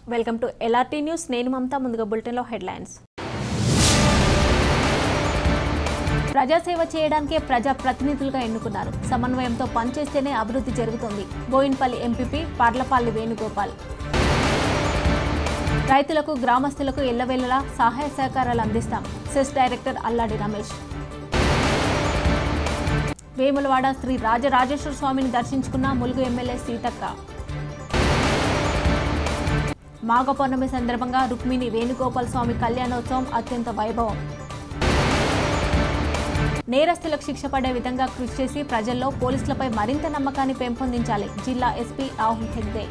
Welcome to LRT news నేను మమతా ముందుగా బులెటిన్లో హెడ్లైన్స్ ప్రజాసేవ చేయడానికే ప్రజా ప్రతినిధులుగా ఎన్నుకున్నారు సమన్వయంతో పనిచేస్తేనే అభివృద్ధి జరుగుతుంది బోయిన్పల్లి ఎంపీపీ పార్లపల్లి వేణుగోపాల్ రైతులకు గ్రామస్తులకు ఎల్లవేళలా సహాయ సహకారాలు అందిస్తాం సెస్ డైరెక్టర్ అల్లాడి రమేష్ వేములవాడ శ్రీ రాజరాజేశ్వర స్వామిని దర్శించుకున్న ములుగు ఎమ్మెల్యే సీతక్క మాఘ పౌర్ణమి సందర్భంగా రుక్మిణి వేణుగోపాల్ స్వామి కళ్యాణోత్సవం అత్యంత వైభవం నేరస్తులకు శిక్ష పడే విధంగా కృషి చేసి ప్రజల్లో పోలీసులపై మరింత నమ్మకాన్ని పెంపొందించాలి జిల్లా ఎస్పీ రాహుల్ హెగ్దే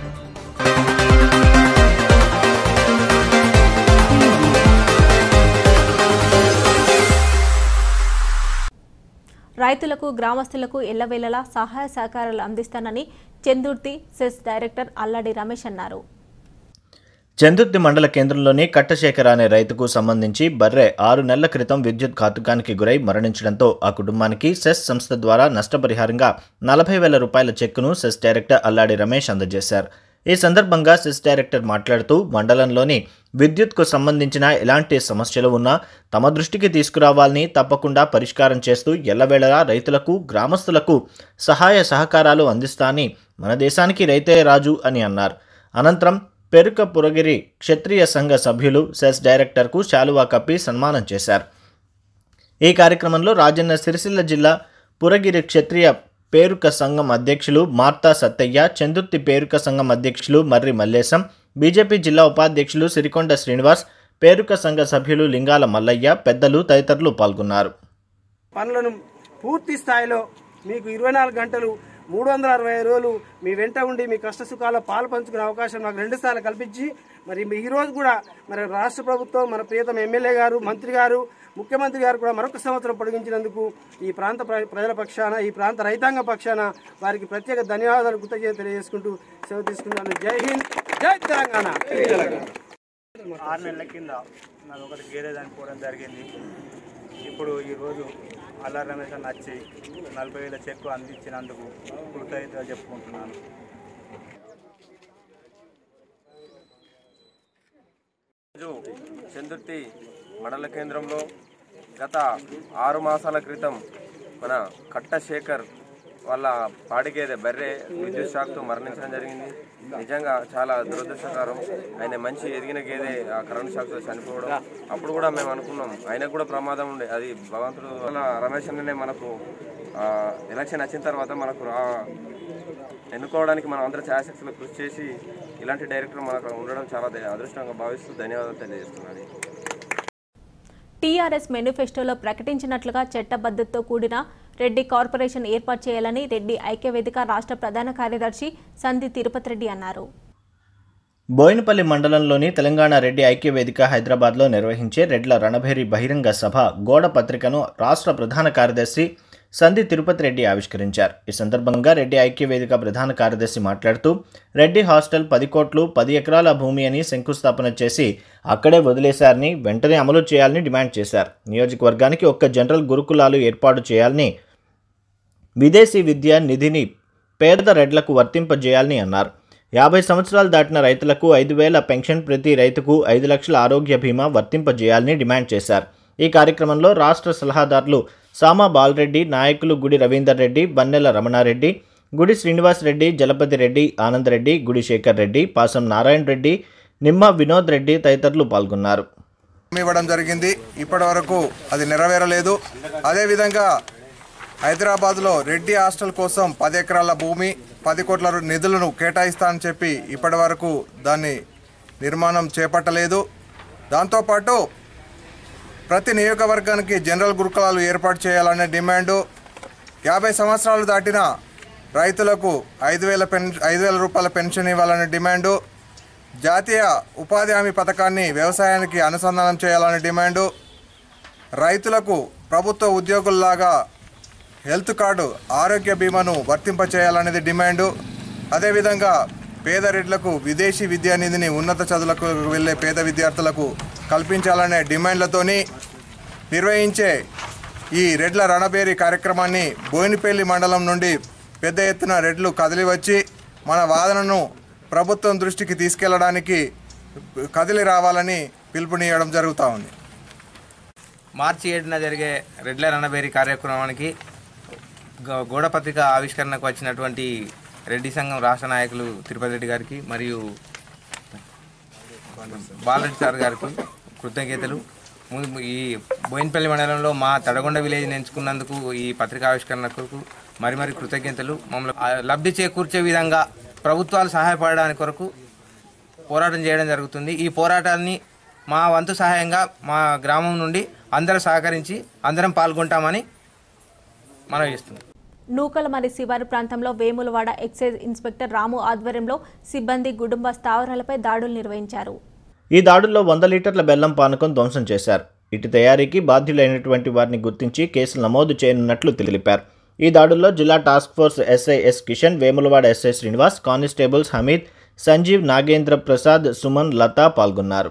రైతులకు గ్రామస్తులకు ఎల్లవేళలా సహాయ సహకారాలు అందిస్తానని చందుర్తి సెస్ డైరెక్టర్ అల్లాడి రమేష్ అన్నారు చందుర్తి మండల కేంద్రంలోని కట్టశేఖర అనే రైతుకు సంబంధించి బర్రె ఆరు నెలల క్రితం విద్యుత్ ఘాతుకానికి గురై మరణించడంతో ఆ కుటుంబానికి సెస్ సంస్థ ద్వారా నష్టపరిహారంగా నలభై వేల రూపాయల చెక్కును సెస్ డైరెక్టర్ అల్లాడి రమేష్ అందజేశారు ఈ సందర్భంగా సెస్ డైరెక్టర్ మాట్లాడుతూ మండలంలోని విద్యుత్కు సంబంధించిన ఎలాంటి సమస్యలు ఉన్నా తమ దృష్టికి తీసుకురావాలని తప్పకుండా పరిష్కారం చేస్తూ ఎల్లవేళలా రైతులకు గ్రామస్తులకు సహాయ సహకారాలు అందిస్తా అని మన దేశానికి రైతే రాజు అని అన్నారు అనంతరం పెరుక పురగిరి క్షత్రియ సంఘ సభ్యులు సెస్ డైరెక్టర్కు శాలువా కప్పి సన్మానం చేశారు ఈ కార్యక్రమంలో రాజన్న సిరిసిల్ల జిల్లా పురగిరి క్షత్రియ పేరుక సంఘం అధ్యక్షులు మార్తా సత్తయ్య చందుర్తి పేరుక సంఘం అధ్యక్షులు మర్రి మల్లేశం బీజేపీ జిల్లా ఉపాధ్యక్షులు సిరికొండ శ్రీనివాస్ పేరుక సంఘ సభ్యులు లింగాల మల్లయ్య పెద్దలు తదితరులు పాల్గొన్నారు పనులను పూర్తి స్థాయిలో మీకు ఇరవై నాలుగు గంటలు మూడు వందల అరవై ఐదు రోజులు మీ వెంట ఉండి మీ కష్ట సుఖాల్లో పాలు పంచుకునే అవకాశం నాకు రెండు సార్లు కల్పించి మరి మీ ఈ రోజు కూడా మరి రాష్ట్ర ప్రభుత్వం మన ప్రియతమ ఎమ్మెల్యే గారు మంత్రి గారు ముఖ్యమంత్రి గారు కూడా మరొక సంవత్సరం పొడిగించినందుకు ఈ ప్రాంత ప్ర- ప్రజల పక్షాన ఈ ప్రాంత రైతాంగ పక్షాన వారికి ప్రత్యేక ధన్యవాదాలు కృతజ్ఞత తెలియజేసుకుంటూ సెలవు తీసుకున్నాను జై హింద్ జై తెలంగాణ ఆరు నెలల కింద నాకు ఒకటి గేదె చనిపోవడం జరిగింది ఇప్పుడు ఈరోజు అల్లా రమేష్ అన్న వచ్చి నలభై వేల చెక్కు అందించినందుకు కృతజ్ఞత చెప్పుకుంటున్నాను రోజు చందుర్తి మండల కేంద్రంలో గత ఆరు మాసాల క్రితం మన కట్ట శేఖర్ వాళ్ళ పాడిగేదె బర్రె విద్యుత్ షాక్తో మరణించడం జరిగింది నిజంగా చాలా దురదృష్టకరం ఆయన మంచి ఎదిగిన గేదె ఆ కరెంట్ షాక్తో చనిపోవడం అప్పుడు కూడా మేము అనుకున్నాం ఆయనకు కూడా ప్రమాదం ఉండే అది భగవంతుడు వల్ల రమేష్ అన్ననే మనకు ఆ, ఎలక్షన్ వచ్చిన తర్వాత మనకు రా- ఎన్నుకోవడానికి మనం అందరూ ఛాయాశక్తులు కృషి చేసి ఇలాంటి డైరెక్టర్ మనకు ఉండడం చాలా ద- అదృష్టంగా భావిస్తూ ధన్యవాదాలు తెలియజేస్తున్నాను టీఆర్ఎస్ మేనిఫెస్టోలో ప్రకటించినట్లుగా చట్టబద్ధతతో కూడిన రెడ్డి కార్పొరేషన్ ఏర్పాటు చేయాలని రెడ్డి ఐక్యవేదిక రాష్ట్ర ప్రధాన కార్యదర్శి సంధి తిరుపతి రెడ్డి అన్నారు బోయినపల్లి మండలంలోని తెలంగాణ రెడ్డి ఐక్యవేదిక హైదరాబాద్లో నిర్వహించే రెడ్ల రణభేరి బహిరంగ సభ గోడ పత్రికను రాష్ట్ర ప్రధాన కార్యదర్శి సంధి తిరుపతి రెడ్డి ఆవిష్కరించారు ఈ సందర్భంగా రెడ్డి ఐక్యవేదిక ప్రధాన కార్యదర్శి మాట్లాడుతూ రెడ్డి హాస్టల్ పది కోట్లు పది ఎకరాల భూమి అని శంకుస్థాపన చేసి అక్కడే వదిలేశారని వెంటనే అమలు చేయాలని డిమాండ్ చేశారు నియోజకవర్గానికి ఒక్క జనరల్ గురుకులాలు ఏర్పాటు చేయాలని విదేశీ విద్య నిధిని పేద రెడ్లకు వర్తింపజేయాలని అన్నారు యాభై సంవత్సరాలు దాటిన రైతులకు ఐదు వేల పెన్షన్ ప్రతి రైతుకు ఐదు లక్షల ఆరోగ్య బీమా వర్తింపజేయాలని డిమాండ్ చేశారు ఈ కార్యక్రమంలో రాష్ట్ర సలహాదారులు సామా బాలరెడ్డి నాయకులు గుడి రవీందర్ రెడ్డి బన్నెల రమణారెడ్డి గుడి శ్రీనివాస్ రెడ్డి జలపతి రెడ్డి ఆనందరెడ్డి గుడి శేఖర్ రెడ్డి పాసం నారాయణ రెడ్డి నిమ్మ వినోద్ రెడ్డి తదితరులు పాల్గొన్నారు ఇవ్వడం జరిగింది ఇప్పటి వరకు అది నెరవేరలేదు అదేవిధంగా హైదరాబాద్లో రెడ్డి హాస్టల్ కోసం పది ఎకరాల భూమి పది కోట్ల రు- నిధులను కేటాయిస్తా అని చెప్పి ఇప్పటి వరకు దాన్ని నిర్మాణం చేపట్టలేదు దాంతోపాటు ప్రతి నియోజకవర్గానికి జనరల్ గురుకులాలు ఏర్పాటు చేయాలనే డిమాండు యాభై సంవత్సరాలు దాటిన రైతులకు ఐదు వేల పెన్ ఐదు వేల రూపాయల పెన్షన్ ఇవ్వాలనే డిమాండు జాతీయ ఉపాధి హామీ పథకాన్ని వ్యవసాయానికి అనుసంధానం చేయాలనే డిమాండు రైతులకు ప్రభుత్వ ఉద్యోగుల్లాగా హెల్త్ కార్డు ఆరోగ్య బీమాను వర్తింపచేయాలనేది డిమాండు అదేవిధంగా పేద రెడ్లకు విదేశీ విద్యా నిధిని ఉన్నత చదువులకు వెళ్ళే పేద విద్యార్థులకు కల్పించాలనే డిమాండ్లతోని నిర్వహించే ఈ రెడ్ల రణబేరి కార్యక్రమాన్ని బోయినపల్లి మండలం నుండి పెద్ద ఎత్తున రెడ్లు కదిలి వచ్చి మన వాదనను ప్రభుత్వం దృష్టికి తీసుకెళ్లడానికి కదిలి రావాలని పిలుపునియడం జరుగుతూ ఉంది మార్చి ఏడున జరిగే రెడ్ల రణబేరి కార్యక్రమానికి గ- గోడ పత్రిక ఆవిష్కరణకు వచ్చినటువంటి రెడ్డి సంఘం రాష్ట్ర నాయకులు తిరుపతి రెడ్డి గారికి మరియు బాలరెడ్డి సార్ గారికి కృతజ్ఞతలు ము- ఈ బోయినపల్లి మండలంలో మా తడగొండ విలేజ్ ఎంచుకున్నందుకు ఈ పత్రికా ఆవిష్కరణకు మరి మరి కృతజ్ఞతలు మమ్మల్ని ఆ, లబ్ధి చేకూర్చే విధంగా ప్రభుత్వాలు సహాయపడడానికి కొరకు పోరాటం చేయడం జరుగుతుంది ఈ పోరాటాన్ని మా వంతు సహాయంగా మా గ్రామం నుండి అందరూ సహకరించి అందరం పాల్గొంటామని మనం చేస్తున్నాం నూకలమరి శివారు ప్రాంతంలో వేములవాడ ఎక్సైజ్ ఇన్స్పెక్టర్ రాము ఆధ్వర్యంలో సిబ్బంది కుటుంబ స్థావరాలపై దాడులు నిర్వహించారు ఈ దాడుల్లో వంద లీటర్ల బెల్లం పానకం ధ్వంసం చేశారు ఇటు తయారీకి బాధ్యులైనటువంటి వారిని గుర్తించి కేసులు నమోదు చేయనున్నట్లు తెలిపారు ఈ దాడుల్లో జిల్లా task force SI S Kishan Vemulawada SI Srinivas constables Hameed Sanjeev Nagendra Prasad Suman Latha పాల్గొన్నారు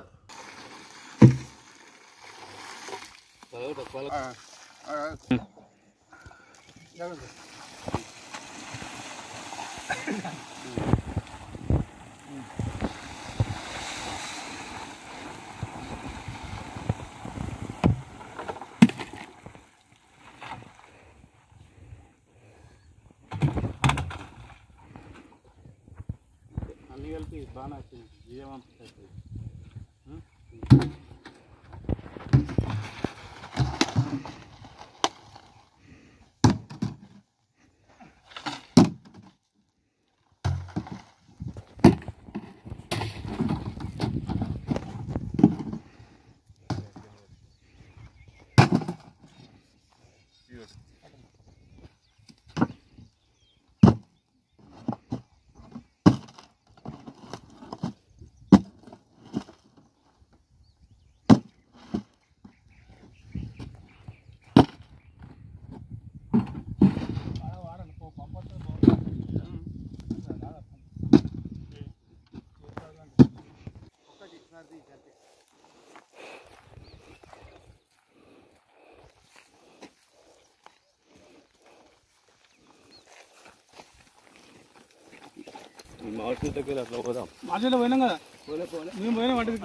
మార్కెట్లో పోయినాం కదా మేము పోయినా వంట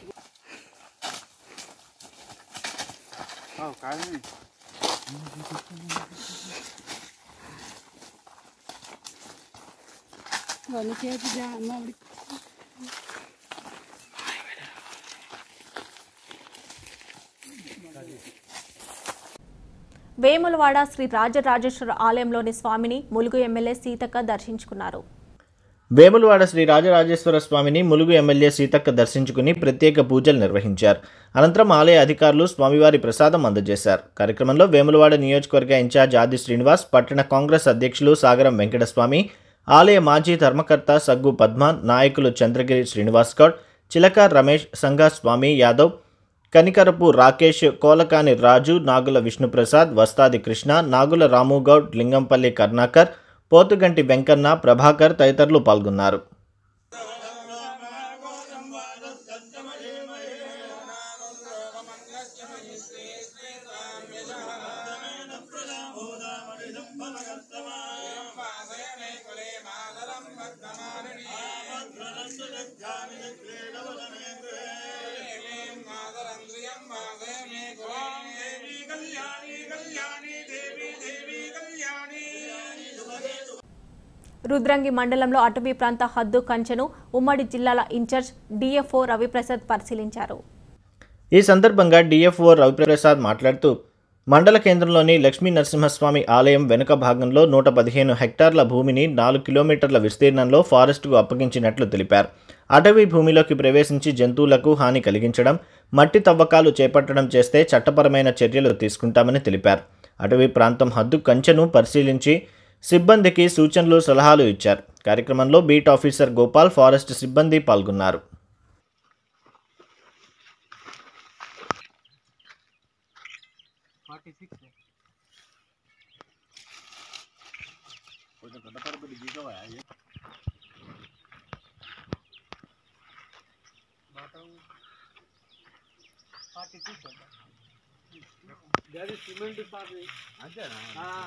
వేములవాడ శ్రీ రాజరాజేశ్వర ఆలయంలోని స్వామిని ములుగు ఎమ్మెల్యే సీతక్క దర్శించుకున్నారు వేములవాడ శ్రీ రాజరాజేశ్వర స్వామిని ములుగు ఎమ్మెల్యే సీతక్క దర్శించుకుని ప్రత్యేక పూజలు నిర్వహించారు అనంతరం ఆలయ అధికారులు స్వామివారి ప్రసాదం అందజేశారు కార్యక్రమంలో వేములవాడ నియోజకవర్గ ఇన్ఛార్జ్ ఆది శ్రీనివాస్ పట్టణ కాంగ్రెస్ అధ్యక్షులు సాగరం వెంకటస్వామి ఆలయ మాజీ ధర్మకర్త సగ్గు పద్మ నాయకులు చంద్రగిరి శ్రీనివాస్ గౌడ్ చిలక రమేష్ సంఘ స్వామి యాదవ్ కనికరపు రాకేష్ కోలకాని రాజు నాగుల విష్ణుప్రసాద్ వస్తాది కృష్ణ నాగుల రాముగౌడ్ లింగంపల్లి కర్ణాకర్ పోతుగంటి వెంకన్న ప్రభాకర్ తదితరులు పాల్గొన్నారు రుద్రంగి మండలంలో అటవీ ప్రాంత హద్దు కంచెను ఉమ్మడి జిల్లాల ఇన్ఛార్జ్ డిఎఫ్ఓ రవిప్రసాద్ పరిశీలించారు ఈ సందర్భంగా డిఎఫ్ఓ రవిప్రసాద్ మాట్లాడుతూ మండల కేంద్రంలోని లక్ష్మీ నరసింహస్వామి ఆలయం వెనుక భాగంలో నూట పదిహేను హెక్టార్ల భూమిని నాలుగు కిలోమీటర్ల విస్తీర్ణంలో ఫారెస్ట్కు అప్పగించినట్లు తెలిపారు అటవీ భూమిలోకి ప్రవేశించి జంతువులకు హాని కలిగించడం మట్టి తవ్వకాలు చేపట్టడం చేస్తే చట్టపరమైన చర్యలు తీసుకుంటామని తెలిపారు అటవీ ప్రాంతం హద్దు కంచెను పరిశీలించి సిబ్బందికి సూచనలు సలహాలు ఇచ్చారు కార్యక్రమంలో బీట్ ఆఫీసర్ గోపాల్ ఫారెస్ట్ సిబ్బంది పాల్గొన్నారు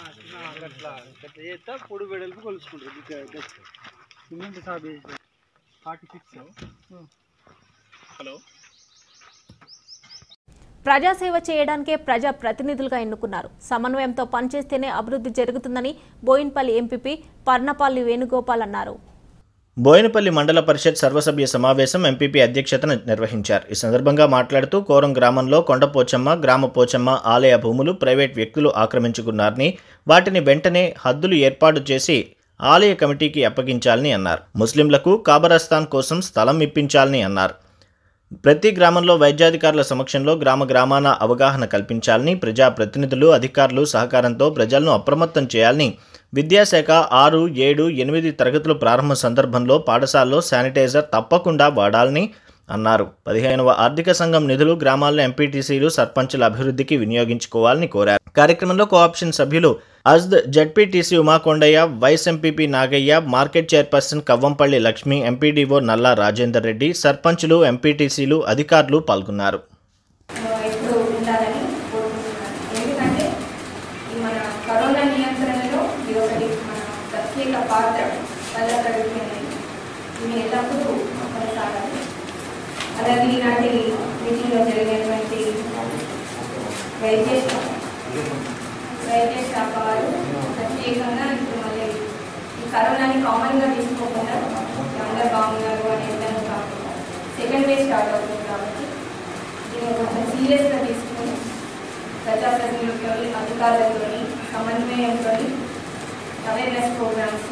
పొడి వెడల్పు కొలుసుకుంటారు సిమెంట్ సాబ్ ప్రజాసేవ చేయడానికే ప్రజా ప్రతినిధులుగా ఎన్నుకున్నారు సమన్వయంతో పనిచేస్తేనే అభివృద్ధి జరుగుతుందని బోయిన్పల్లి ఎంపీపీ పర్ణపల్లి వేణుగోపాల్ అన్నారు బోయినపల్లి మండల పరిషత్ సర్వసభ్య సమావేశం ఎంపీపీ అధ్యక్షతన నిర్వహించారు ఈ సందర్భంగా మాట్లాడుతూ కోరం గ్రామంలో కొండపోచమ్మ గ్రామ పోచమ్మ ఆలయ భూములు ప్రైవేట్ వ్యక్తులు ఆక్రమించుకున్నారని వాటిని వెంటనే హద్దులు ఏర్పాటు చేసి ఆలయ కమిటీకి అప్పగించాలని అన్నారు ముస్లింలకు కాబరస్థాన్ కోసం స్థలం ఇప్పించాలని అన్నారు ప్రతి గ్రామంలో వైద్యాధికారుల సమక్షంలో గ్రామ గ్రామాన అవగాహన కల్పించాలని ప్రజా ప్రతినిధులు అధికారులు సహకారంతో ప్రజలను అప్రమత్తం చేయాలని విద్యాశాఖ ఆరు ఏడు ఎనిమిది తరగతులు ప్రారంభ సందర్భంలో పాఠశాలలో శానిటైజర్ తప్పకుండా వాడాలని అన్నారు పదిహేనవ ఆర్థిక సంఘం నిధులు గ్రామాల్లో ఎంపీటీసీలు సర్పంచుల అభివృద్ధికి వినియోగించుకోవాలని కోరారు కార్యక్రమంలో కోఆప్షన్ సభ్యులు అజ్ద్ ZPTC Uma Kondaiah vice MPP Nagaiah market chairperson Kavvampalli Lakshmi MPDO Nalla Rajender Reddy సర్పంచులు ఎంపీటీసీలు అధికారులు పాల్గొన్నారు ఎప్పుడు ఉండాలని కోరుకుంటున్నాను ఎందుకంటే ఈ మన కరోనా నియంత్రణలో ఇది ఒకటి మన ప్రత్యేక పాత్ర పదవ తరగతి అనేది ఇది ఎల్లప్పుడూ కొనసాగాలి అలాగే ఈనాటి మీటింగ్లో జరిగినటువంటి వైద్య శాఖ వైద్య శాఖ వారు ప్రత్యేకంగా ఇప్పుడు మళ్ళీ ఈ కరోనాని కామన్గా తీసుకోకుండా అందరు బాగున్నారు అని వెళ్ళడం కాకుండా సెకండ్ వేవ్ స్టార్ట్ అవుతుంది కాబట్టి దీన్ని కొంచెం సీరియస్గా తీసుకొని ప్రజాప్రతినిధులతో అధికారులతో సమన్వయంతో అవేర్నెస్ ప్రోగ్రామ్స్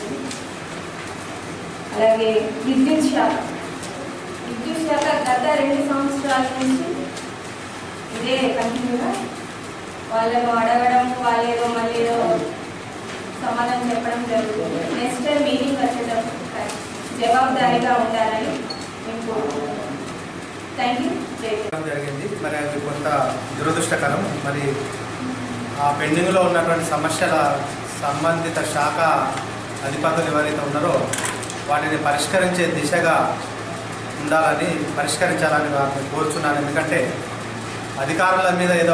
అలాగే విద్యుత్ శాఖ విద్యుత్ శాఖ గత రెండు సంవత్సరాల నుంచి ఇదే కంటిన్యూగా వాళ్ళను అడగడం వాళ్ళు ఏదో మళ్ళీ ఏదో సమాధానం చెప్పడం జరుగుతుంది నెక్స్ట్ టైం మీటింగ్ వచ్చేటప్పుడు జవాబుదారీగా ఉండాలని మేము కోరుకుంటున్నాం థ్యాంక్ యూ జై హింద్. చేయడం జరిగింది మరి అది కొంత దురదృష్టకరం మరి ఆ పెండింగ్లో ఉన్నటువంటి సమస్యల సంబంధిత శాఖ అధిపతులు ఎవరైతే ఉన్నారో వాటిని పరిష్కరించే దిశగా ఉండాలని పరిష్కరించాలని వారిని కోరుచున్నాను ఎందుకంటే అధికారుల మీద ఏదో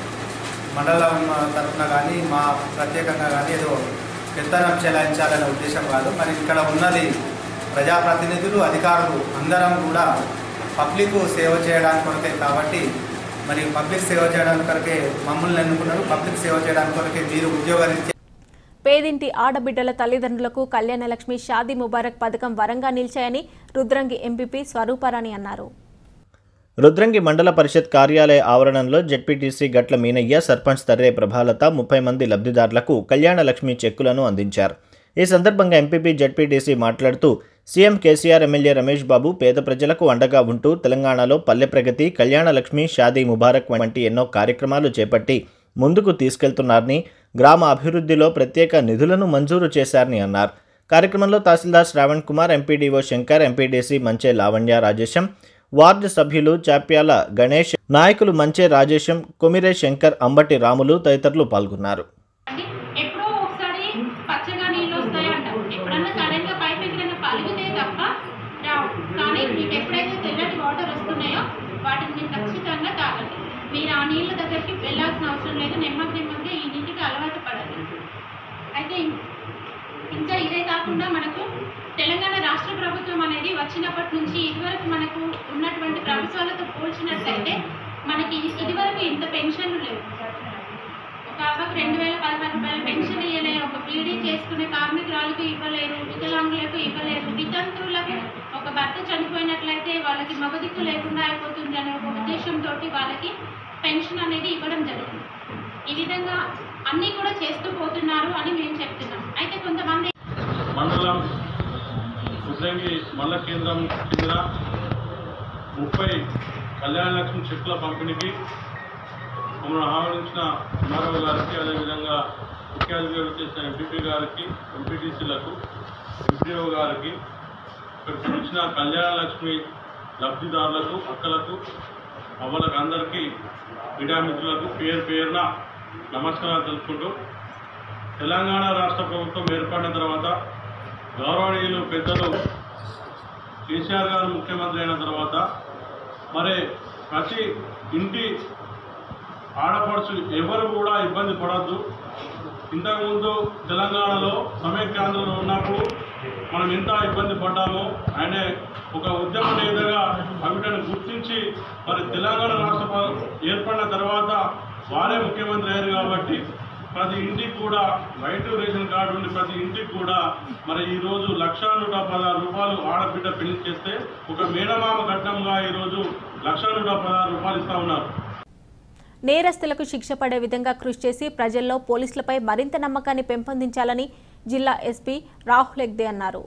మండలం తరఫున కానీ మా ప్రత్యేకంగా కానీ ఏదో పెత్తనం చెలాయించాలనే ఉద్దేశం కాదు మరి ఇక్కడ ఉన్నది ప్రజాప్రతినిధులు అధికారులు అందరం కూడా పబ్లిక్ సేవ చేయడానికి కొరకే కాబట్టి మరి పబ్లిక్ సేవ చేయడానికి కొరకే మమ్మల్ని ఎన్నుకున్నారు పబ్లిక్ సేవ చేయడానికి కొరకే మీరు ఉద్యోగరీత్యా పేదింటి ఆడబిడ్డల తల్లిదండ్రులకు కళ్యాణలక్ష్మి షాదీ ముబారక్ పథకం వరంగా నిలిచాయని రుద్రంగి ఎంపీపీ స్వరూపారాణి అన్నారు రుద్రంగి మండల పరిషత్ కార్యాలయ ఆవరణంలో జెడ్పీటీసీ గట్ల మీనయ్య సర్పంచ్ తర్రే ప్రభాలత ముప్పై మంది లబ్ధిదారులకు కళ్యాణ లక్ష్మి చెక్కులను అందించారు ఈ సందర్భంగా ఎంపీపీ జెడ్పీటీసీ మాట్లాడుతూ CM KCR MLA Ramesh Babu పేద ప్రజలకు అండగా ఉంటూ తెలంగాణలో పల్లె ప్రగతి కళ్యాణ లక్ష్మి షాదీ ముబారక్ వంటి ఎన్నో కార్యక్రమాలు చేపట్టి ముందుకు తీసుకెళ్తున్నారని గ్రామ అభివృద్ధిలో ప్రత్యేక నిధులను మంజూరు చేశారని అన్నారు కార్యక్రమంలో tahsildar Shravan Kumar MPDO Shankar MPDC Manche Lavanya Rajesham ward సభ్యులు చాప్యాల గణేష్ నాయకులు మంచే రాజేశం కొమిరే శంకర్ అంబటి రాములు తదితరులు పాల్గొన్నారు ఎప్పుడో ఒకసారి పచ్చగా నీళ్ళు వస్తాయి అంటాం ఎప్పుడన్నా సడన్ గా పైప్ ఎక్కడైనా పలిగితే తప్ప రావు కానీ మీకు ఎప్పుడైతే తెల్లటి వాటర్ వస్తున్నాయో వాటిని మీరు ఖచ్చితంగా తాగండి మీరు ఆ నీళ్ళ దగ్గరికి వెళ్ళాల్సిన అవసరం లేదు నెమ్మది నెమ్మదిగా ఈ నీటికి అలవాటు పడాలి అయితే ఇం- ఇంకా ఇదే కాకుండా మనకు తెలంగాణ రాష్ట్ర ప్రభుత్వం అనేది వచ్చినప్పటి నుంచి ఇదివరకు మనకు ఉన్నటువంటి ప్రభుత్వాలతో పోల్చినట్లయితే మనకి ఇదివరకు ఇంత పెన్షన్లు లేవు ఒక అవ్వకు రెండు వేల పదహారు రూపాయల పెన్షన్ ఇవ్వలేరు ఒక బీడీ చేసుకునే కార్మికురాలకు ఇవ్వలేరు వికలాంగులకు ఇవ్వలేరు వితంతువులకు ఒక భర్త చనిపోయినట్లయితే వాళ్ళకి మగదిక్కు లేకుండా అయిపోతుంది అనే ఒక ఉద్దేశంతో వాళ్ళకి పెన్షన్ అనేది ఇవ్వడం జరుగుతుంది ఈ విధంగా అన్నీ కూడా చేస్తూ పోతున్నారు అని మేము చెప్తున్నాం అయితే కొంతమంది మండలం ఉద్రంగి మండల కేంద్రం కింద ముప్పై కళ్యాణ లక్ష్మి చెక్కుల పంపిణీకి మమ్మల్ని ఆహ్వానించిన ఎంఆర్ఓ గారికి అదేవిధంగా ముఖ్య అతిథిగా చేసిన ఎంపీపీ గారికి ఎంపీటీసీలకు ఎంపీఓ గారికి ఇక్కడికి వచ్చిన కళ్యాణ లక్ష్మి లబ్ధిదారులకు అక్కలకు అవ్వలకు అందరికీ మీడియా మిత్రులకు పేరు పేరున నమస్కారాలు తెలుపుకుంటూ తెలంగాణ రాష్ట్ర ప్రభుత్వం ఏర్పడిన తర్వాత గౌరవనీయులు పెద్దలు కేసీఆర్ గారు ముఖ్యమంత్రి అయిన తర్వాత మరి ప్రతి ఇంటి ఆడపడుచు ఎవరు కూడా ఇబ్బంది పడద్దు ఇంతకుముందు తెలంగాణలో సమైక్యాంధ్రలో ఉన్నప్పుడు మనం ఎంత ఇబ్బంది పడ్డామో ఆయన ఒక ఉద్యమ నేతగా అవిటను గుర్తించి మరి తెలంగాణ రాష్ట్ర ప్ర- ఏర్పడిన తర్వాత వారే ముఖ్యమంత్రి అయ్యారు కాబట్టి ప్రతి ఇంటికి కూడా వైట్ రేషన్ కార్డు ఉండి ప్రతి ఇంటికి కూడా మరి ఈ రోజు లక్ష నూట పదహారు రూపాయలు ఆడబిడ్డ పెళ్లి చేస్తే ఒక మేనమామ ఘట్టంగా ఈరోజు లక్ష నూట పదహారు రూపాయలు ఇస్తా ఉన్నారు నేరస్తులకు శిక్ష పడే విధంగా కృషి చేసి ప్రజల్లో పోలీసులపై మరింత నమ్మకాన్ని పెంపొందించాలని జిల్లా ఎస్పీ రాహుల్ హెగ్దే అన్నారు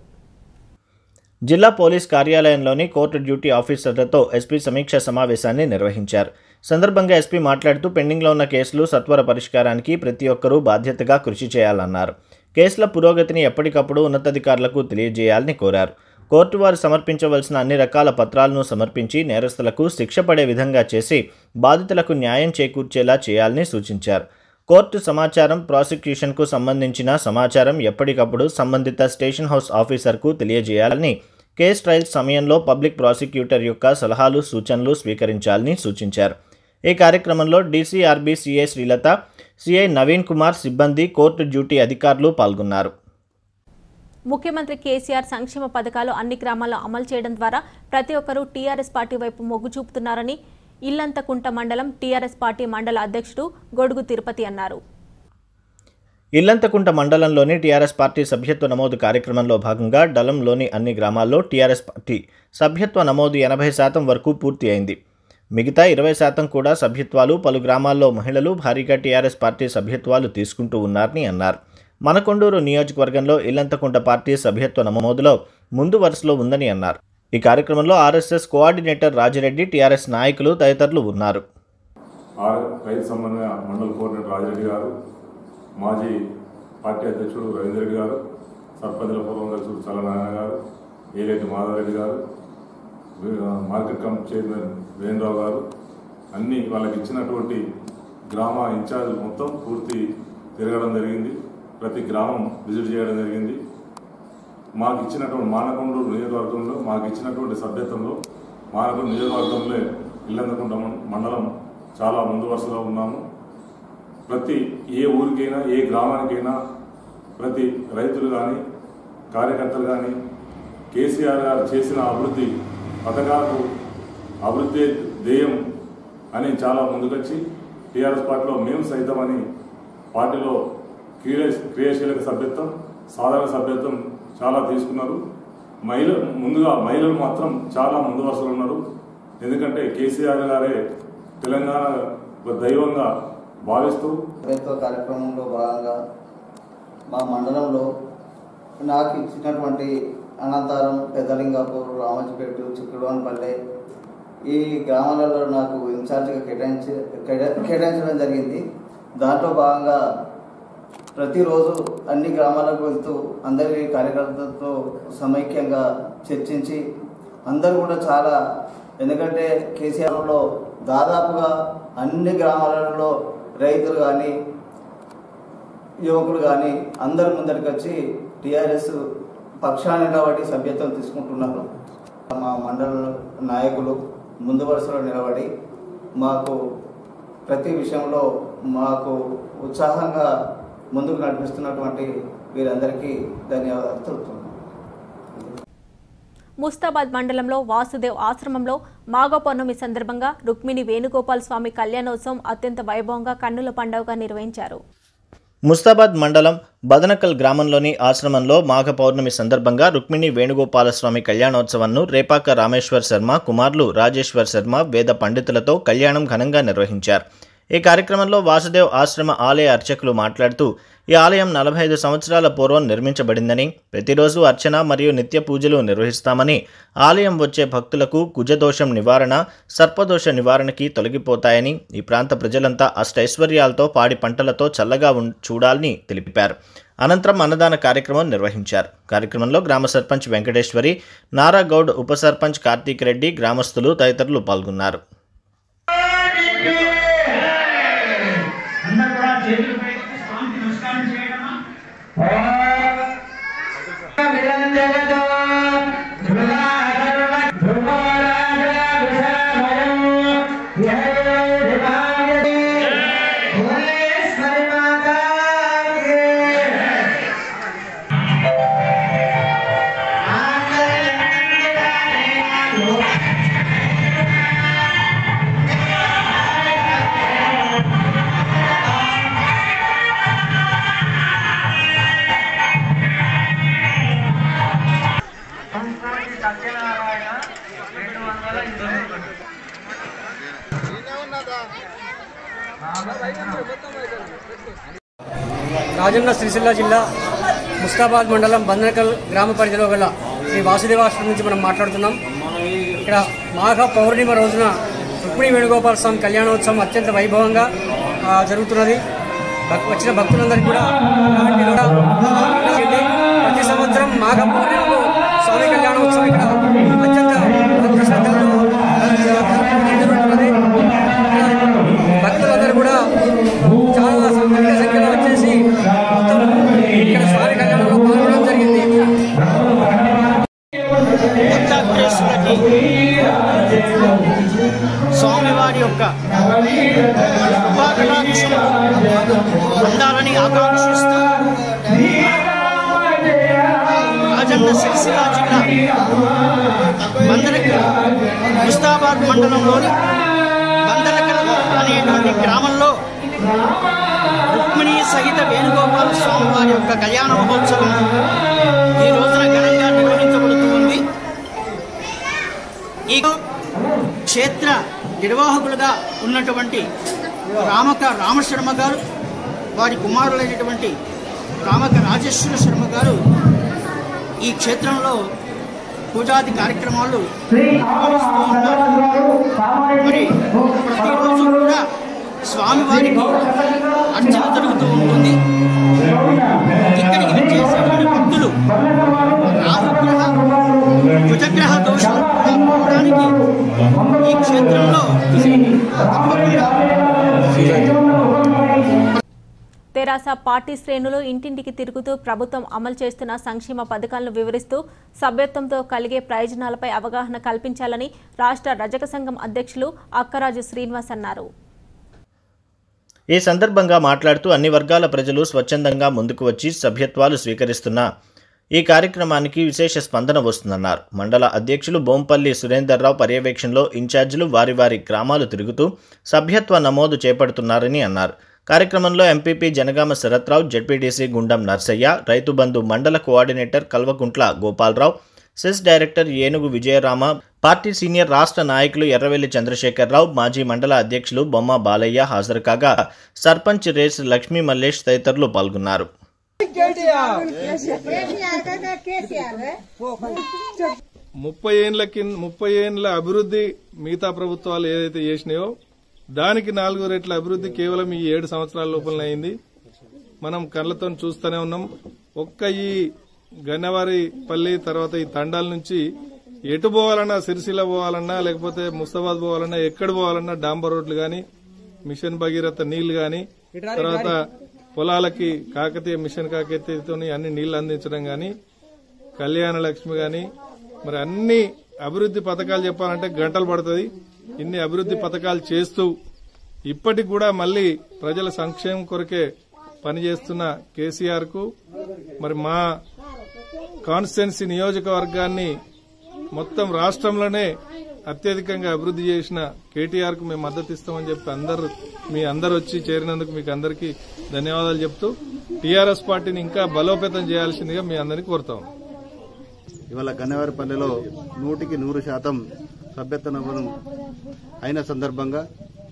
జిల్లా పోలీస్ కార్యాలయంలోని కోర్టు డ్యూటీ ఆఫీసర్లతో ఎస్పీ సమీక్ష సమావేశాన్ని నిర్వహించారు సందర్భంగా ఎస్పీ మాట్లాడుతూ పెండింగ్లో ఉన్న కేసులు సత్వర పరిష్కారానికి ప్రతి ఒక్కరూ బాధ్యతగా కృషి చేయాలన్నారు కేసుల పురోగతిని ఎప్పటికప్పుడు ఉన్నతాధికారులకు తెలియజేయాలని కోరారు కోర్టు వారు సమర్పించవలసిన అన్ని రకాల పత్రాలను సమర్పించి నేరస్తులకు శిక్ష పడే విధంగా చేసి బాధితులకు న్యాయం చేకూర్చేలా చేయాలని సూచించారు కోర్టు సమాచారం ప్రాసిక్యూషన్కు సంబంధించిన సమాచారం ఎప్పటికప్పుడు సంబంధిత స్టేషన్ హౌస్ ఆఫీసర్కు తెలియజేయాలని కేస్ ట్రయల్స్ సమయంలో పబ్లిక్ ప్రాసిక్యూటర్ యొక్క సలహాలు సూచనలు స్వీకరించాలని సూచించారు ఈ కార్యక్రమంలో DCRB CI Srilatha CI Naveen Kumar సిబ్బంది కోర్టు డ్యూటీ అధికారులు పాల్గొన్నారు ముఖ్యమంత్రి కేసీఆర్ సంక్షేమ పథకాలు అన్ని గ్రామాల్లో అమలు చేయడం ద్వారా ప్రతి ఒక్కరూ టీఆర్ఎస్ పార్టీ వైపు మొగ్గు చూపుతున్నారని ఇల్లంతకుంట మండలం టీఆర్ఎస్ పార్టీ మండల అధ్యక్షుడు గొడుగు తిరుపతి అన్నారు ఇల్లంతకుంట మండలంలోని టీఆర్ఎస్ పార్టీ సభ్యత్వ నమోదు కార్యక్రమంలో భాగంగా డలంలోని అన్ని గ్రామాల్లో టీఆర్ఎస్ పార్టీ సభ్యత్వ నమోదు ఎనభై శాతం వరకు పూర్తి అయింది మిగతా ఇరవై శాతం కూడా సభ్యత్వాలు పలు గ్రామాల్లో మహిళలు భారీగా టీఆర్ఎస్ పార్టీ సభ్యత్వాలు తీసుకుంటూ ఉన్నారని అన్నారు మనకొండూరు నియోజకవర్గంలో ఇల్లంతకుంట పార్టీ సభ్యత్వ నమోదులో ముందు వరుసలో ఉందని అన్నారు ఈ కార్యక్రమంలో ఆర్ఎస్ఎస్ కోఆర్డినేటర్ రాజిరెడ్డి టీఆర్ఎస్ నాయకులు తదితరులు ఉన్నారు ఆర్ రైతు సమన్వయ మండల కోఆర్డినేటర్ రాజిరెడ్డి గారు మాజీ పార్టీ అధ్యక్షుడు రవీంద్ర రెడ్డి గారు సర్పంచుల పూర్వం అధ్యక్షుడు చల్లనారాయణ గారు ఏలేటి మాధవరెడ్డి గారు వీ- మార్కెట్ కమిటీ చైర్మన్ వేణురావు గారు అన్ని వాళ్ళకి ఇచ్చినటువంటి గ్రామ ఇన్ఛార్జ్ మొత్తం పూర్తి తిరగడం జరిగింది ప్రతి గ్రామం విజిట్ చేయడం జరిగింది మాకు ఇచ్చినటువంటి మానకొండూరు నియోజకవర్గంలో మాకు ఇచ్చినటువంటి సభ్యత్వంలో మానకొండ నియోజకవర్గంలో ఇల్లందకుంట మం- మండలం చాలా ముందు వరుసలో ఉన్నాము ప్రతి ఏ ఊరికైనా ఏ గ్రామానికైనా ప్రతి రైతులు కానీ కార్యకర్తలు కానీ కేసీఆర్ గారు చేసిన అభివృద్ధి పథకాలకు అభివృద్ధి ధ్యేయం అని చాలా ముందుకొచ్చి టీఆర్ఎస్ పార్టీలో మేము సైతం అని పార్టీలో క్రియ క్రియాశీలక సభ్యత్వం సాధారణ సభ్యత్వం చాలా తీసుకున్నారు మహిళ ముందుగా మహిళలు మాత్రం చాలా ముందు వరుసలో ఉన్నారు ఎందుకంటే కేసీఆర్ గారే తెలంగాణ ఒక దైవంగా భావిస్తూ ప్రభుత్వ కార్యక్రమంలో భాగంగా మా మండలంలో నాకు ఇచ్చినటువంటి అనంతరం పెద్దలింగాపూర్ రామజపేట చిక్కుడువానిపల్లె ఈ గ్రామాలలో నాకు ఇన్ఛార్జిగా కేటాయించి కేటా- కేటాయించడం జరిగింది దాంట్లో భాగంగా ప్రతిరోజు అన్ని గ్రామాలకు వెళ్తూ అందరి కార్యకర్తలతో సమైక్యంగా చర్చించి అందరూ కూడా చాలా ఎందుకంటే కేసీఆర్లో దాదాపుగా అన్ని గ్రామాలలో రైతులు కానీ యువకులు కానీ అందరు ముందరికి వచ్చి టీఆర్ఎస్ పక్షాన్ని నిలబడి సభ్యత్వం తీసుకుంటున్నారు మా మండల నాయకులు ముందు వరుసలో నిలబడి మాకు ప్రతి విషయంలో మాకు ఉత్సాహంగా ముందుకు నడిపిస్తున్నటువంటి వీరందరికీ ధన్యవాదాలు తెలుపుతున్నాను ముస్తాబాద్ మండలంలో వాసుదేవ్ ఆశ్రమంలో మాఘ పౌర్ణమి సందర్భంగా రుక్మిణి వేణుగోపాల్ స్వామి కళ్యాణోత్సవం అత్యంత వైభవంగా కన్నుల పండుగగా నిర్వహించారు ముస్తాబాద్ మండలం బదనకల్ గ్రామంలోని ఆశ్రమంలో మాఘ పౌర్ణమి సందర్భంగా రుక్మిణి వేణుగోపాలస్వామి కళ్యాణోత్సవంను రేపాక రామేశ్వర్ శర్మ కుమారులు రాజేశ్వర్ శర్మ వేద పండితులతో కళ్యాణం ఘనంగా నిర్వహించారు ఈ కార్యక్రమంలో వాసుదేవ్ ఆశ్రమ ఆలయ అర్చకులు మాట్లాడుతూ ఈ ఆలయం నలభై ఐదు సంవత్సరాల పూర్వం నిర్మించబడిందని ప్రతిరోజు అర్చన మరియు నిత్య పూజలు నిర్వహిస్తామని ఆలయం వచ్చే భక్తులకు కుజదోషం నివారణ సర్పదోష నివారణకి తొలగిపోతాయని ఈ ప్రాంత ప్రజలంతా అష్టైశ్వర్యాలతో పాడి పంటలతో చల్లగా ఉం- చూడాలని తెలిపారు అనంతరం అన్నదాన కార్యక్రమం నిర్వహించారు కార్యక్రమంలో గ్రామ సర్పంచ్ వెంకటేశ్వరి నారా గౌడ్ ఉప సర్పంచ్ కార్తీక్ రెడ్డి గ్రామస్తులు తదితరులు పాల్గొన్నారు అందరూ కూడా చేతులు పైకి స్వామికి నమస్కారం చేయడమా జై సత్యనారాయణ రెండు వందల ఇరవై రాజన్న సిరిసిల్ల జిల్లా ముస్తాబాద్ మండలం బందనకల్ గ్రామ పరిధిలో గల శ్రీ వాసుదేవాశ్రమం నుంచి మనం మాట్లాడుతున్నాం ఇక్కడ మాఘ పౌర్ణిమ రోజున రుక్మిణి వేణుగోపాల స్వామి కళ్యాణోత్సవం అత్యంత వైభవంగా ఆ, జరుగుతున్నది భక్- వచ్చిన భక్తులందరికీ కూడా ఎలాంటి కూడా జరిగింది. ప్రతి సంవత్సరం మాఘ పౌర్ణిమకు స్వామి కళ్యాణోత్సవం ఇక్కడ అత్యంత భక్తి శ్రద్ధలతో జరుగుతున్నది. భక్తులందరూ కూడా చాలా సంఖ్య సంఖ్యలో వచ్చేసి మొత్తం ఇక్కడ స్వామి కళ్యాణంలో పాల్గొనడం జరిగింది భక్తాగ్రేసులకి స్వామివారి యొక్క కృపాకటాక్షములు అందాలని ఆకాంక్షిస్తూ రాజన్న సిరిసిల్ల జిల్లా బందరకల్ ముస్తాబాద్ మండలంలోని బందరకల్ అనేటువంటి గ్రామంలో రుక్మిణి సహిత వేణుగోపాల స్వామి వారి యొక్క కళ్యాణ మహోత్సవం ఈ రోజున ఘనంగా నిర్వహించబడుతూ ఉంది ఈ క్షేత్ర నిర్వాహకులుగా ఉన్నటువంటి రామక రామశర్మ గారు వారి కుమారులైనటువంటి రామక రాజేశ్వర శర్మ గారు ఈ క్షేత్రంలో పూజాది కార్యక్రమాలు నిర్వహిస్తూ ఉన్నారు మరి ప్రతిరోజు కూడా స్వామివారికి అర్చన జరుగుతూ ఉంటుంది ఇక్కడికి విచ్చేసేటువంటి భక్తులు రాహుగ్రహ కుజగ్రహ దోషాలు పోవడానికి ఈ క్షేత్రంలో తెరాస పార్టీ శ్రేణులు ఇంటింటికి తిరుగుతూ ప్రభుత్వం అమలు చేస్తున్న సంక్షేమ పథకాలను వివరిస్తూ సభ్యత్వంతో కలిగే ప్రయోజనాలపై అవగాహన కల్పించాలని రాష్ట్ర రజక సంఘం అధ్యక్షులు అక్కరాజు శ్రీనివాస్ అన్నారు ఈ సందర్భంగా మాట్లాడుతూ అన్ని వర్గాల ప్రజలు స్వచ్ఛందంగా ముందుకు వచ్చి సభ్యత్వాలు స్వీకరిస్తున్న ఈ కార్యక్రమానికి విశేష స్పందన వస్తుందన్నారు మండల అధ్యక్షులు బోంపల్లి సురేందర్రావు పర్యవేక్షణలో ఇన్ఛార్జీలు వారి వారి గ్రామాలు తిరుగుతూ సభ్యత్వ నమోదు చేపడుతున్నారని అన్నారు కార్యక్రమంలో ఎంపీపీ జనగామ శరత్రావు జడ్పీటీసీ గుండం నర్సయ్య రైతు బంధు మండల coordinator Kalvakuntla Gopal Rao CESS director Enugu Vijayarama party senior రాష్ట్ర నాయకులు ఎర్రవెల్లి చంద్రశేఖరరావు మాజీ మండల అధ్యక్షులు బొమ్మ బాలయ్య హాజరు కాగా సర్పంచ్ రేస్ లక్ష్మీ మల్లేష్ తదితరులు పాల్గొన్నారు ముప్పై ఏండ్ల కింద ముప్పై ఏండ్ల అభివృద్ధి మిగతా ప్రభుత్వాలు ఏదైతే చేసినాయో దానికి నాలుగు రెట్ల అభివృద్ధి కేవలం ఈ ఏడు సంవత్సరాల లోపలనే అయింది మనం కళ్ళతో చూస్తూనే ఉన్నాం ఒక్క ఈ గన్నవారి పల్లి తర్వాత ఈ తండాల నుంచి ఎటు పోవాలన్నా సిరిసిల్ల పోవాలన్నా లేకపోతే ముస్తాబాద్ పోవాలన్నా ఎక్కడ పోవాలన్నా డాంబర్ రోడ్లు గాని మిషన్ భగీరథ నీళ్లు గాని తర్వాత పొలాలకి కాకతీయ మిషన్ కాకతీయతో అన్ని నీళ్లు అందించడం గాని కళ్యాణ లక్ష్మి గాని మరి అన్ని అభివృద్ధి పథకాలు చెప్పాలంటే గంటలు పడుతుంది ఇన్ని అభివృద్ధి పథకాలు చేస్తూ ఇప్పటికి కూడా మళ్ళీ ప్రజల సంక్షేమం కొరకే పనిచేస్తున్న కేసీఆర్ కు మరి మా కాన్స్టిట్యున్సీ నియోజకవర్గాన్ని మొత్తం రాష్ట్రంలోనే అత్యధికంగా అభివృద్ధి చేసిన కేటీఆర్ కు మేము మద్దతు ఇస్తామని చెప్పి అందరు మీ అందరు వచ్చి చేరినందుకు మీకు అందరికీ ధన్యవాదాలు చెప్తూ టీఆర్ఎస్ పార్టీని ఇంకా బలోపేతం చేయాల్సిందిగా మీ అందరినీ కోరుతాం ఇవాళ గన్నవారిపల్లెలో నూటికి నూరు శాతం సభ్యత్వ నమోదు అయిన సందర్భంగా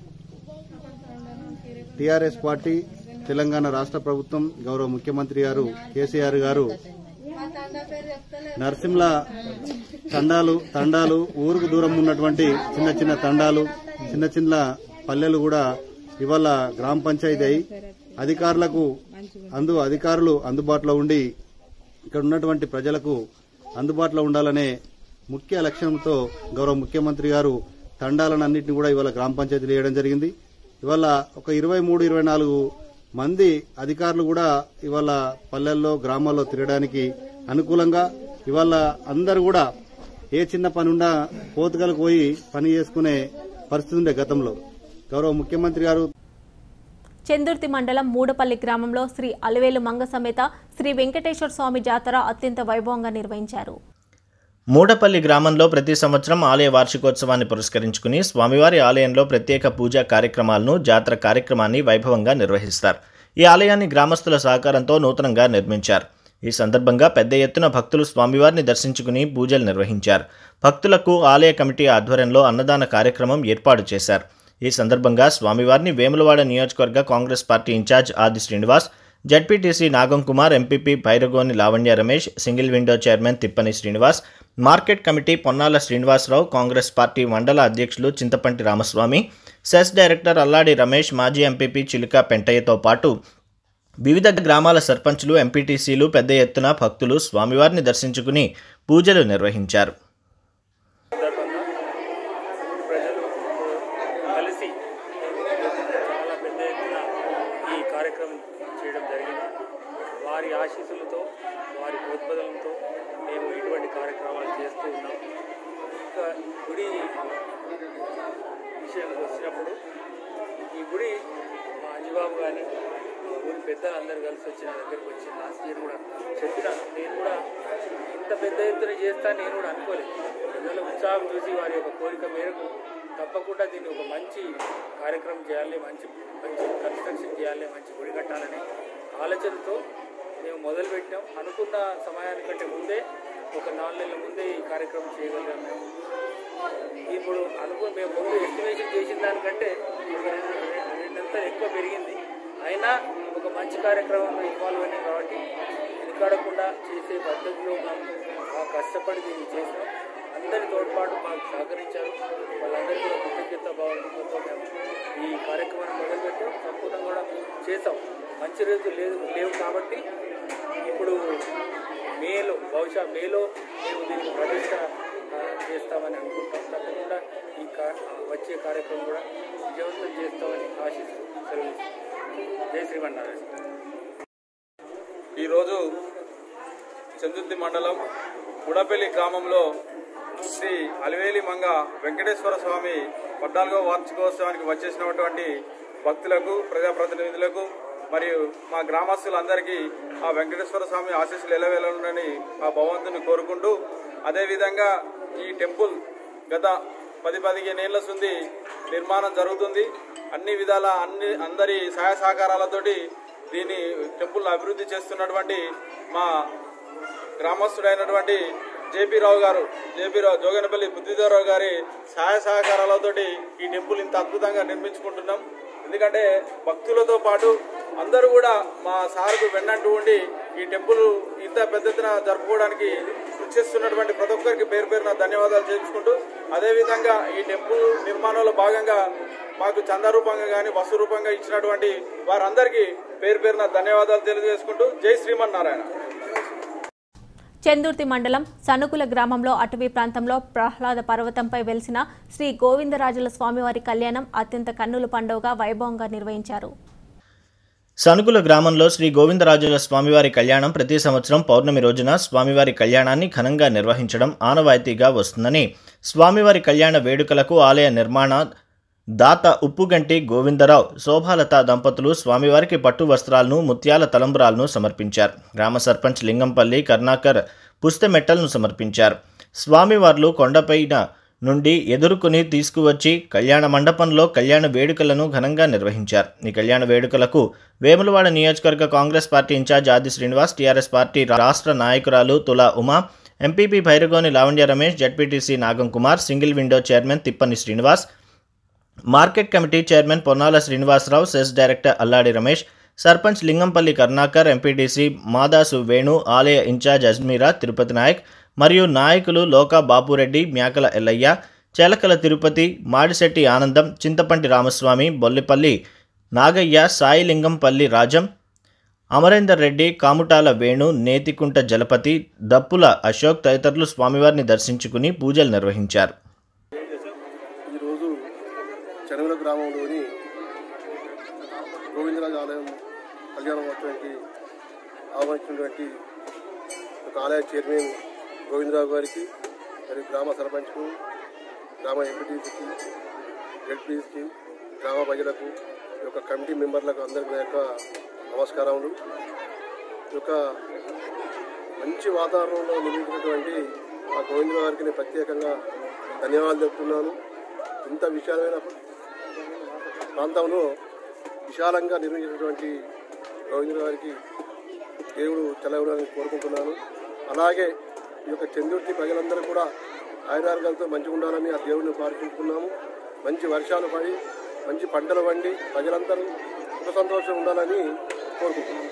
టీఆర్ఎస్ పార్టీ తెలంగాణ రాష్ట్ర ప్రభుత్వం గౌరవ ముఖ్యమంత్రి గారు కేసీఆర్ గారు నరసింహ తండాలు తండాలు ఊరుకు దూరం ఉన్నటువంటి చిన్న చిన్న తండాలు చిన్న చిన్న పల్లెలు కూడా ఇవాళ గ్రామ పంచాయతీ అయి అధికారులకు అందు అధికారులు అందుబాటులో ఉండి ఇక్కడ ఉన్నటువంటి ప్రజలకు అందుబాటులో ఉండాలనే ముఖ్య లక్ష్యంతో గౌరవ ముఖ్యమంత్రి గారు తండాలన్నింటినీ కూడా ఇవాళ గ్రామ పంచాయతీలు వేయడం జరిగింది ఇవాళ ఒక ఇరవై మూడు ఇరవై నాలుగు మంది అధికారులు కూడా ఇవాళ పల్లెల్లో గ్రామాల్లో తిరగడానికి అనుకూలంగా ఇవాళ అందరు కూడా ఏ చిన్న పని ఉన్నా పోతుగలకు పోయి పని చేసుకునే పరిస్థితి ఉండే గతంలో గౌరవ ముఖ్యమంత్రి గారు చందుర్తి మండలం మూడపల్లి గ్రామంలో శ్రీ అలివేలు మంగ సమేత శ్రీ వెంకటేశ్వర స్వామి జాతర అత్యంత వైభవంగా నిర్వహించారు మూడపల్లి గ్రామంలో ప్రతి సంవత్సరం ఆలయ వార్షికోత్సవాన్ని పురస్కరించుకుని స్వామివారి ఆలయంలో ప్రత్యేక పూజా కార్యక్రమాలను జాతర కార్యక్రమాన్ని వైభవంగా నిర్వహిస్తారు ఈ ఆలయాన్ని గ్రామస్తుల సహకారంతో నూతనంగా నిర్మించారు ఈ సందర్భంగా పెద్ద ఎత్తున భక్తులు స్వామివారిని దర్శించుకుని పూజలు నిర్వహించారు భక్తులకు ఆలయ కమిటీ ఆధ్వర్యంలో అన్నదాన కార్యక్రమం ఏర్పాటు చేశారు ఈ సందర్భంగా స్వామివారిని వేములవాడ నియోజకవర్గ Congress party incharge Adi Srinivas ZPTC Nagam Kumar MPP Bhairagoni Lavanya Ramesh single window chairman Thippani Srinivas market committee Ponnala Srinivasa Rao Congress party మండల అధ్యక్షులు చింతపంటి రామస్వామి సెస్ డైరెక్టర్ అల్లాడి రమేష్ మాజీ ఎంపీపీ చిలుక పెంటయ్యతో పాటు వివిధ గ్రామాల సర్పంచులు ఎంపీటీసీలు పెద్ద ఎత్తున భక్తులు స్వామివారిని దర్శించుకుని పూజలు నిర్వహించారు ప్రజలు కలిసి చాలా పెద్ద ఎత్తున ఈ కార్యక్రమం చేయడం జరిగింది వారి ఆశీస్సులతో వారి ప్రోద్బలంతో మేము ఇటువంటి కార్యక్రమాలు చేస్తూ ఉన్నాం ఇంకా గుడి విషయానికి వచ్చినప్పుడు ఈ గుడి మా అంజబాబు కానీ ఊరి పెద్దలు అందరూ కలిసి వచ్చి నా దగ్గరికి వచ్చి లాస్ట్ ఇయర్ కూడా చెప్పిన నేను కూడా ఇంత పెద్ద ఎత్తున చేస్తా నేను కూడా అనుకోలేదు ప్రజల ఉత్సాహం చూసి వారి యొక్క కోరిక మేరకు తప్పకుండా దీన్ని ఒక మంచి కార్యక్రమం చేయాలి మంచి మంచి కన్స్ట్రక్షన్ చేయాలి మంచి గుడి కట్టాలనే ఆలోచనతో మేము మొదలుపెట్టాం అనుకున్న సమయానికంటే ముందే ఒక నాలుగు నెలల ముందే ఈ కార్యక్రమం చేయగలిగాం మేము ఇప్పుడు అనుకుని మేము ముందు ఎస్టిమేషన్ చేసిన దానికంటే ఒక రెండు రెండంతా ఎక్కువ పెరిగింది అయినా ఒక మంచి కార్యక్రమంలో ఇన్వాల్వ్ అయినాం కాబట్టి వెనుకాడకుండా చేసే పద్ధతిలో మేము బాగా కష్టపడి దీన్ని చేసాం అందరి తోడ్పాటు మాకు సహకరించారు వాళ్ళందరికీ కూడా కృతజ్ఞత భావంతో మేము ఈ కార్యక్రమాన్ని మొదలుపెట్టాం సంపూర్ణంగా కూడా చేసాం మంచి రోజులు లేదు లేవు కాబట్టి ఇప్పుడు మేలో బహుశా మేలో మేము దీనికి ప్రతిష్ట ఆ, చేస్తామని అనుకుంటాం తప్పకుండా ఈ కా వచ్చే కార్యక్రమం కూడా విజయవంతం చేస్తామని ఆశిస్తూ సెలవు జై శ్రీమన్నారాయణ ఈరోజు చందుర్తి మండలం ఉడపల్లి గ్రామంలో శ్రీ అలివేలి మంగ వెంకటేశ్వర స్వామి పద్నాలుగో వార్షికోత్సవానికి వచ్చేసినటువంటి భక్తులకు ప్రజాప్రతినిధులకు మరియు మా గ్రామస్తులందరికీ ఆ వెంకటేశ్వర స్వామి ఆశీస్సులు ఎలవేలని ఆ భగవంతుని కోరుకుంటూ అదేవిధంగా ఈ టెంపుల్ గత పది పదిహేను ఏళ్ల సుంది నిర్మాణం జరుగుతుంది అన్ని విధాల అన్ని అందరి సహాయ సహకారాలతోటి దీన్ని టెంపుల్ అభివృద్ధి చేస్తున్నటువంటి మా గ్రామస్తుడైనటువంటి జేపీ రావు గారు జేపీ రావు జోగనపల్లి బుద్ధిదేవరావు గారి సహాయ సహకారాలతోటి ఈ టెంపుల్ ఇంత అద్భుతంగా నిర్మించుకుంటున్నాం ఎందుకంటే భక్తులతో పాటు అందరూ కూడా మా సార్కు వెన్నంటూ ఉండి ఈ టెంపుల్ ఇంత పెద్ద ఎత్తున జరుపుకోవడానికి కృషి చేస్తున్నటువంటి ప్రతి ఒక్కరికి పేరు పేరున ధన్యవాదాలు చేసుకుంటూ అదేవిధంగా ఈ టెంపుల్ నిర్మాణంలో భాగంగా మాకు చందా రూపంగా కానీ వస్తు రూపంగా ఇచ్చినటువంటి వారందరికీ పేరు పేరున ధన్యవాదాలు తెలియజేసుకుంటూ జై శ్రీమన్నారాయణ చందుర్తి మండలం సనుకుల గ్రామంలో అటవీ ప్రాంతంలో ప్రహ్లాద పర్వతంపై వెలిసిన శ్రీ గోవిందరాజుల స్వామివారి కళ్యాణం అత్యంత కన్నుల పండుగగా వైభవంగా నిర్వహించారు సనుకుల గ్రామంలో శ్రీ గోవిందరాజుల స్వామివారి కళ్యాణం ప్రతి సంవత్సరం పౌర్ణమి రోజున స్వామివారి కళ్యాణాన్ని ఘనంగా నిర్వహించడం ఆనవాయితీగా వస్తుందని స్వామివారి కళ్యాణ వేడుకలకు ఆలయ నిర్మాణ దాత ఉప్పుగంటి గోవిందరావు శోభాలత దంపతులు స్వామివారికి పట్టు వస్త్రాలను ముత్యాల తలంబరాలను సమర్పించారు గ్రామ సర్పంచ్ లింగంపల్లి కర్ణాకర్ పుస్తమెట్టలను సమర్పించారు స్వామివార్లు కొండపైన నుండి ఎదుర్కొని తీసుకువచ్చి కళ్యాణ మండపంలో కళ్యాణ వేడుకలను ఘనంగా నిర్వహించారు ఈ కళ్యాణ వేడుకలకు వేములవాడ నియోజకవర్గ Congress party incharge Adi Srinivas TRS party రాష్ట్ర నాయకురాలు Thula Uma MPP Bhairagoni Lavanya Ramesh ZPTC Nagam Kumar single window chairman Thippani Srinivas market committee chairman Ponnala Srinivasa Rao CESS director Alladi Ramesh sarpanch Lingampalli Karunakar MPTC Madasu Venu ఆలయ ఇన్ఛార్జ్ అజ్మీరా తిరుపతి నాయక్ మరియు నాయకులు లోకా బాపురెడ్డి మ్యాకల ఎల్లయ్య చేలకల తిరుపతి మాడిశెట్టి ఆనందం చింతపంటి రామస్వామి బొల్లిపల్లి నాగయ్య సాయి లింగంపల్లి రాజం అమరేందర్ రెడ్డి కాముటాల వేణు నేతికుంట జలపతి దప్పుల అశోక్ తదితరులు స్వామివారిని దర్శించుకుని పూజలు నిర్వహించారు ఈరోజు చెనగల గ్రామంలోని గోవిందరాజు ఆలయం కళ్యాణ మహోత్సవానికి ఆహ్వానించినటువంటి ఒక ఆలయ చైర్మన్ గోవిందరావు గారికి మరియు గ్రామ సర్పంచ్కు గ్రామ ఎంపీటీసీకి ఎల్పీసీకి గ్రామ ప్రజలకు ఈ యొక్క కమిటీ మెంబర్లకు అందరికీ నా యొక్క నమస్కారములు ఈ యొక్క మంచి వాతావరణంలో నిర్మించినటువంటి ఆ గోవిందరావు గారికి నేను ప్రత్యేకంగా ధన్యవాదాలు చెప్తున్నాను ఇంత విశాలమైన ప్రాంతంలో విశాలంగా నిర్మించినటువంటి గోవిందరావు గారికి దేవుడు చల్లవడానికి కోరుకుంటున్నాను అలాగే ఈ యొక్క చందుర్తి ప్రజలందరూ కూడా ఆయురారోగ్యాలతో మంచిగా ఉండాలని ఆ దేవుడిని ప్రార్థించుకున్నాము మంచి వర్షాలు పడి మంచి పంటలు పండి ప్రజలందరూ సుఖ సంతోషం ఉండాలని కోరుకుంటున్నాము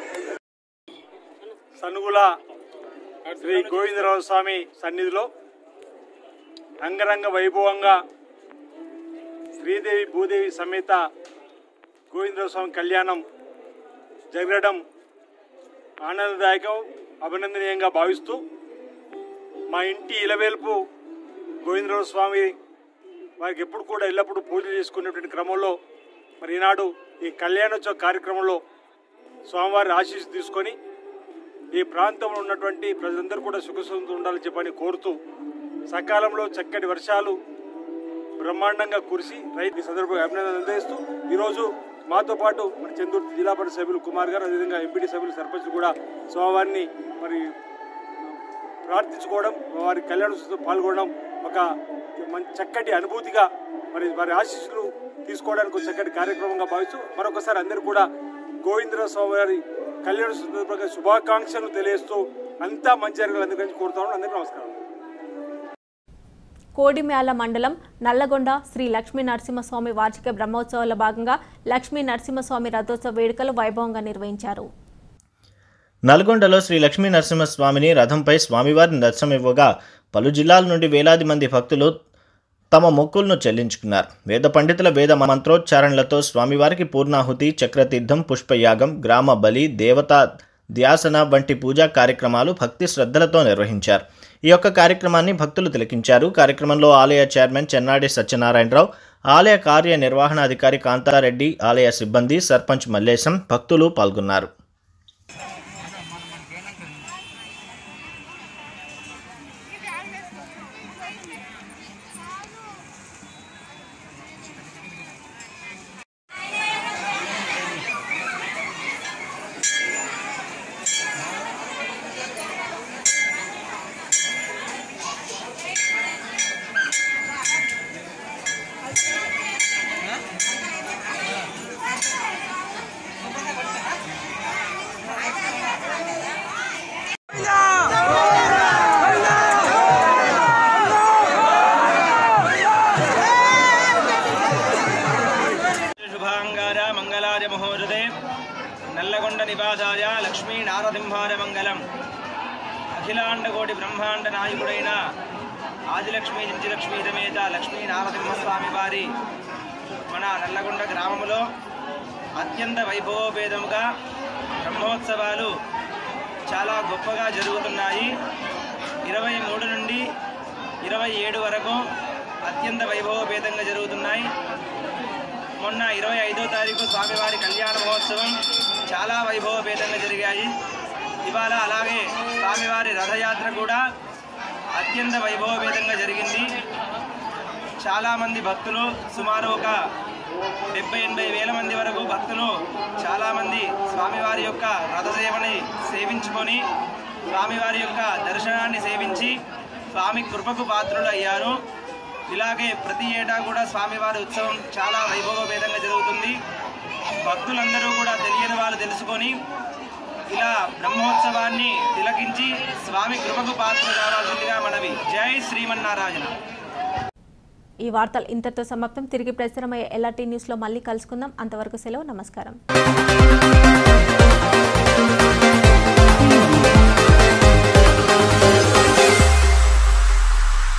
సనుగుల శ్రీ గోవిందరావు స్వామి సన్నిధిలో అంగరంగ వైభవంగా శ్రీదేవి భూదేవి సమేత గోవిందరావు స్వామి కళ్యాణం జరగడం ఆనందదాయకం అభినందనీయంగా భావిస్తూ మా ఇంటి ఇలవేల్పు గోవిందరావు స్వామి వారికి ఎప్పుడు కూడా ఎల్లప్పుడూ పూజలు చేసుకునేటువంటి క్రమంలో మరి ఈనాడు ఈ కళ్యాణోత్సవ కార్యక్రమంలో స్వామివారి ఆశీస్సు తీసుకొని ఈ ప్రాంతంలో ఉన్నటువంటి ప్రజలందరూ కూడా సుఖసంతో ఉండాలని చెప్పని కోరుతూ సకాలంలో చక్కటి వర్షాలు బ్రహ్మాండంగా కురిసి రైతు ఈ సందర్భంగా అభినందన అందజేస్తూ ఈరోజు మాతో పాటు మరి చందూరు జిల్లా పరిషత్ సభ్యులు కుమార్ గారు అదేవిధంగా ఎంపీటీ సభ్యులు సర్పంచ్ కూడా స్వామివారిని మరి ప్రార్థించుకోవడం వారి కళ్యాణ ఉత్సవంలో పాల్గొనడం ఒక మంచి చక్కటి అనుభూతిగా మరి వారి ఆశీస్సులు తీసుకోవడానికి ఒక చక్కటి కార్యక్రమంగా భావిస్తూ మరొకసారి అందరూ కూడా గోవిందరావు స్వామి వారి కళ్యాణ సందర్భంగా శుభాకాంక్షలు తెలియజేస్తూ అంతా మంచి జరగాలని అందరికీ కోరుతాను అందరికీ నమస్కారం కోడిమ్యాల మండలం నల్లగొండ శ్రీ లక్ష్మీ నరసింహస్వామి వార్షిక బ్రహ్మోత్సవాల భాగంగా లక్ష్మీ నరసింహస్వామి రథోత్సవ వేడుకలు వైభవంగా నిర్వహించారు నల్గొండలో శ్రీ లక్ష్మీ నరసింహస్వామిని రథంపై స్వామివారిని దర్శనమివ్వగా పలు జిల్లాల నుండి వేలాది మంది భక్తులు తమ మొక్కులను చెల్లించుకున్నారు వేద పండితుల వేద మంత్రోచ్చారణలతో స్వామివారికి పూర్ణాహుతి చక్రతీర్థం పుష్పయాగం గ్రామ బలి దేవతా ధ్యాసన వంటి పూజా కార్యక్రమాలు భక్తి శ్రద్ధలతో నిర్వహించారు ఈ యొక్క కార్యక్రమాన్ని భక్తులు తిలకించారు కార్యక్రమంలో ఆలయ చైర్మన్ చెన్నాడి సత్యనారాయణరావు ఆలయ కార్యనిర్వహణాధికారి కాంతారెడ్డి ఆలయ సిబ్బంది సర్పంచ్ మల్లేశం భక్తులు పాల్గొన్నారు శుభాంగార మంగళాయ ముహూర్తే నల్లగొండ నివాసాయ లక్ష్మీ నారసింహార మంగళం అఖిలాండకోటి బ్రహ్మాండ నాయకుడైన ఆదిలక్ష్మి జించిలక్ష్మీ సమేత లక్ష్మీ నారసింహస్వామి వారి మన నల్లగొండ గ్రామంలో అత్యంత వైభవోపేతముగా బ్రహ్మోత్సవాలు చాలా గొప్పగా జరుగుతున్నాయి ఇరవై మూడు నుండి ఇరవై ఏడు వరకు అత్యంత వైభవోపేతంగా జరుగుతున్నాయి మొన్న ఇరవై ఐదో తారీఖు స్వామివారి కళ్యాణ మహోత్సవం చాలా వైభవపేతంగా జరిగాయి ఇవాళ అలాగే స్వామివారి రథయాత్ర కూడా అత్యంత వైభవపేతంగా జరిగింది చాలామంది భక్తులు సుమారు ఒక డెబ్బై ఎనభై వేల మంది వరకు భక్తులు చాలామంది స్వామివారి యొక్క రథసేవని సేవించుకొని స్వామివారి యొక్క దర్శనాన్ని సేవించి స్వామి కృపకు పాత్రులు అయ్యారు ఇలాగే ప్రతి ఏటా కూడా స్వామివారి ఉత్సవం చాలా వైభవపేతంగా జరుగుతుంది భక్తులందరూ కూడా తెలియని వాళ్ళు తెలుసుకొని ఇలా బ్రహ్మోత్సవాన్ని తిలకించి స్వామి కృపకు పాత్రలు కావాల్సిందిగా మనవి జై శ్రీమన్నారాయణ ఈ వార్తలు ఇంతటితో సమాప్తం తిరిగి ప్రసారమయ్యే ఎల్ఆర్టీ న్యూస్లో మళ్ళీ కలుసుకుందాం అంతవరకు సెలవు నమస్కారం